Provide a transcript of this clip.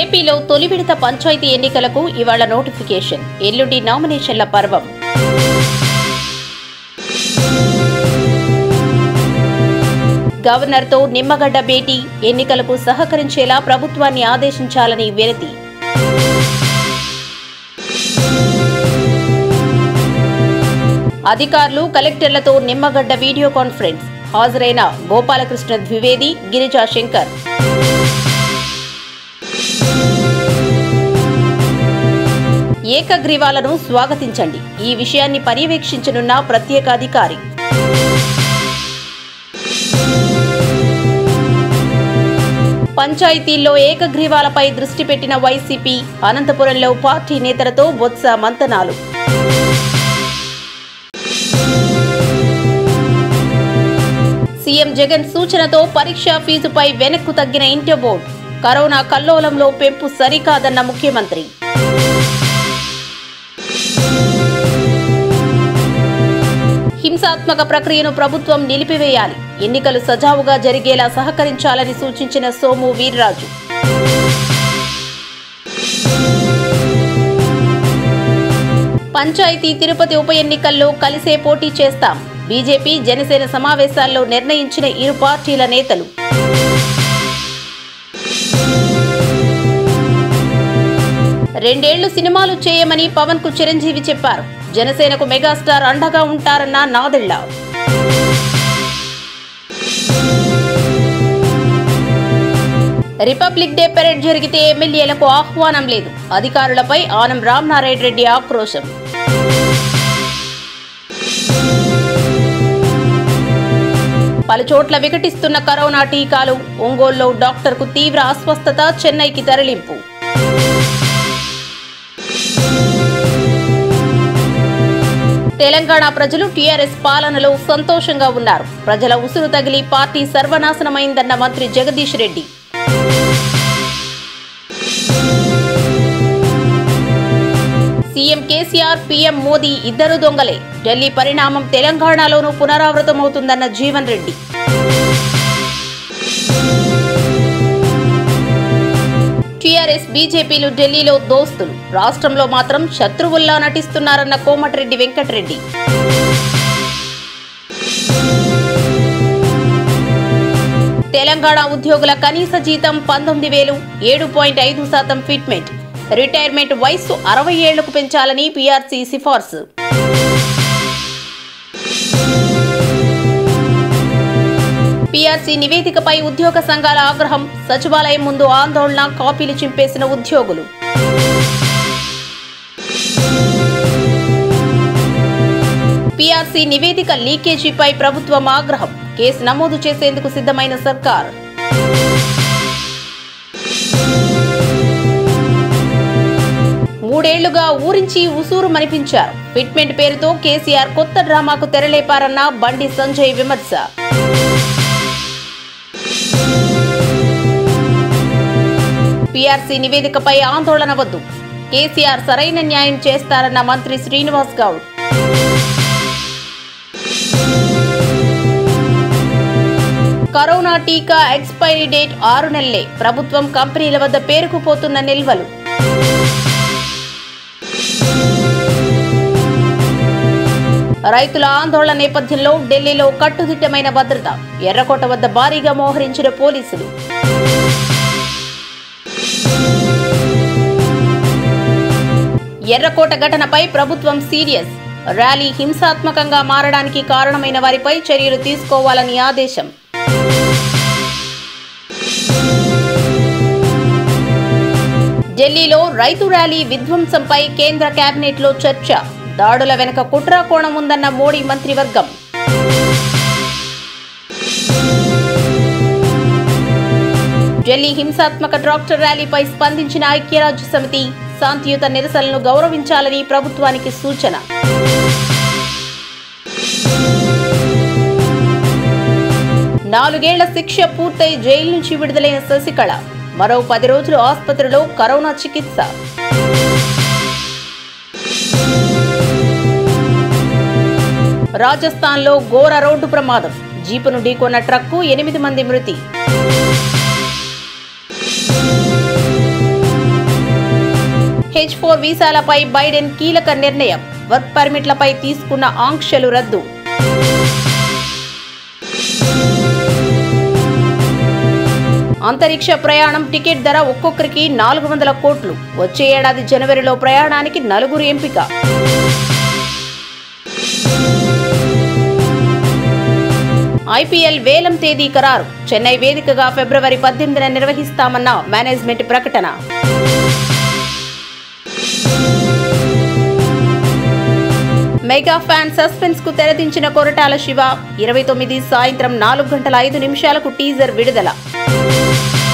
ఏపీలో తొలి విడత పంచాయతీ ఎన్నికలకు ఇవాళ నోటిఫికేషన్ ఎల్లుండి నామినేషన్ల పర్వం గవర్నర్తో నిమ్మగడ్డ భేటీ ఎన్నికలకు సహకరించేలా ప్రభుత్వాన్ని ఆదేశించాలని వినతి అధికారులు కలెక్టర్లతో నిమ్మగడ్డ వీడియో కాన్ఫరెన్స్ హాజరైన గోపాలకృష్ణ ద్వివేది గిరిజా శంకర్ ఏకగ్రీవాలను స్వాగతించండి ఈ విషయాన్ని పర్యవేక్షించనున్న ప్రత్యేక అధికారి పంచాయతీల్లో ఏకగ్రీవాలపై దృష్టి పెట్టిన వైసీపీ అనంతపురంలో పార్టీ నేతలతో బొత్స మంతనాలు సీఎం జగన్ సూచనతో పరీక్షా ఫీజుపై వెనక్కు తగ్గిన ఇంటర్ బోర్డు కరోనా కల్లోలంలో పెంపు సరికాదన్న ముఖ్యమంత్రి హింసాత్మక ప్రక్రియను ప్రభుత్వం నిలిపివేయాలి ఎన్నికలు సజావుగా జరిగేలా సహకరించాలని సూచించిన సోము వీర్రాజు పంచాయతీ తిరుపతి ఉప ఎన్నికల్లో కలిసే పోటీ చేస్తాం బీజేపీ జనసేన సమావేశాల్లో నిర్ణయించిన ఇరు పార్టీల నేతలు రెండేళ్లు సినిమాలు చేయమని పవన్ కు చిరంజీవి చెప్పారు జనసేనకు మెగాస్టార్ అండగా ఉంటారన్న నాదెళ్ల రిపబ్లిక్ డే పెరేడ్ జరిగితే ఎమ్మెల్యేలకు ఆహ్వానం లేదు అధికారులపై ఆనం రామనారాయణ రెడ్డి ఆక్రోశం పలుచోట్ల వికటిస్తున్న కరోనా టీకాలు ఒంగోలులో డాక్టర్కు తీవ్ర అస్వస్థత చెన్నైకి తరలింపు తెలంగాణ ప్రజలు టీఆర్ఎస్ పాలనలో సంతోషంగా ఉన్నారు ప్రజల ఉసురు తగిలి పార్టీ సర్వనాశనమైందన్న మంత్రి Jagadish Reddy CM KCR PM Modi ఇద్దరు దొంగలే ఢిల్లీ పరిణామం తెలంగాణలోనూ పునరావృతమవుతుందన్న జీవన్ రెడ్డి టీఆర్ఎస్ బీజేపీలు ఢిల్లీలో దోస్తులు రాష్ట్రంలో మాత్రం శత్రువుల్లా నటిస్తున్నారన్న కోమటిరెడ్డి వెంకటరెడ్డి తెలంగాణ ఉద్యోగుల కనీస జీతం పంతొమ్మిది వేలు ఏడు పాయింట్ ఐదు శాతం ఫిట్మెంట్ రిటైర్మెంట్ వయస్సు అరవై ఏళ్లకు పెంచాలని పీఆర్సీ సిఫార్సు పీఆర్సీ నివేదికపై ఉద్యోగ సంఘాల ఆగ్రహం సచివాలయం ముందు ఆందోళన కాపీలు చింపేసిన ఉద్యోగులు పీఆర్సీ నివేదిక లీకేజీపై ప్రభుత్వం ఆగ్రహం కేసు నమోదు చేసేందుకు సిద్ధమైన సర్కార్ మూడేళ్లుగా ఊరించి ఉసూరు మనిపించారు ఫిట్మెంట్ పేరుతో కేసీఆర్ కొత్త డ్రామాకు తెరలేపారన్న బండి సంజయ్ విమర్శ పీఆర్సీ నివేదికపై ఆందోళన వద్దు కేసీఆర్ సరైన న్యాయం చేస్తారన్న మంత్రి శ్రీనివాస్ గౌడ్ కరోనా టీకా ఎక్స్పైరీ డేట్ ఆరు నెలలే ప్రభుత్వం కంపెనీల వద్ద పేరుకుపోతున్న నిల్వలు రైతుల ఆందోళన నేపథ్యంలో ఢిల్లీలో కట్టుదిట్టమైన భద్రత ఎర్రకోట వద్ద భారీగా మోహరించిన పోలీసులు ఎర్రకోట ఘటనపై ప్రభుత్వం సీరియస్ ర్యాలీ హింసాత్మకంగా మారడానికి కారణమైన వారిపై చర్యలు తీసుకోవాలని ఆదేశం ఢిల్లీలో రైతు ర్యాలీ విధ్వంసంపై కేంద్ర కేబినెట్లో చర్చ దాడుల వెనుక కుట్ర కోణం ఉందన్న మోడీ మంత్రివర్గం ఢిల్లీ హింసాత్మక ట్రాక్టర్ ర్యాలీపై స్పందించిన ఐక్యరాజ్య సమితి శాంతియుత నిరసనలను గౌరవించాలని ప్రభుత్వానికి సూచన నాలుగేళ్ల శిక్ష పూర్తయి జైలు నుంచి విడుదలైన శశికళ మరో పది రోజులు ఆసుపత్రిలో కరోనా చికిత్స రాజస్థాన్లో ఘోర రోడ్డు ప్రమాదం జీపును ఢీకొన్న ట్రక్కు ఎనిమిది మంది మృతి హెచ్ ఫోర్ వీసాలపై బైడెన్ కీలక నిర్ణయం వర్క్ పర్మిట్లపై తీసుకున్న ఆంక్షలు రద్దు అంతరిక్ష ప్రయాణం టికెట్ ధర ఒక్కొక్కరికి నాలుగు వందల కోట్లు వచ్చే ఏడాది జనవరిలో ప్రయాణానికి నలుగురు ఎంపిక ఐపీఎల్ వేలం తేదీ ఖరారు చెన్నై వేదికగా ఫిబ్రవరి పద్దెనిమిదిన నిర్వహిస్తామన్న మేనేజ్మెంట్ ప్రకటన మెగా ఫ్యాన్ సస్పెన్స్ కు తెరదించిన కొరటాల శివ ఇరవై తొమ్మిది సాయంత్రం నాలుగు గంటల ఐదు నిమిషాలకు టీజర్ విడుదల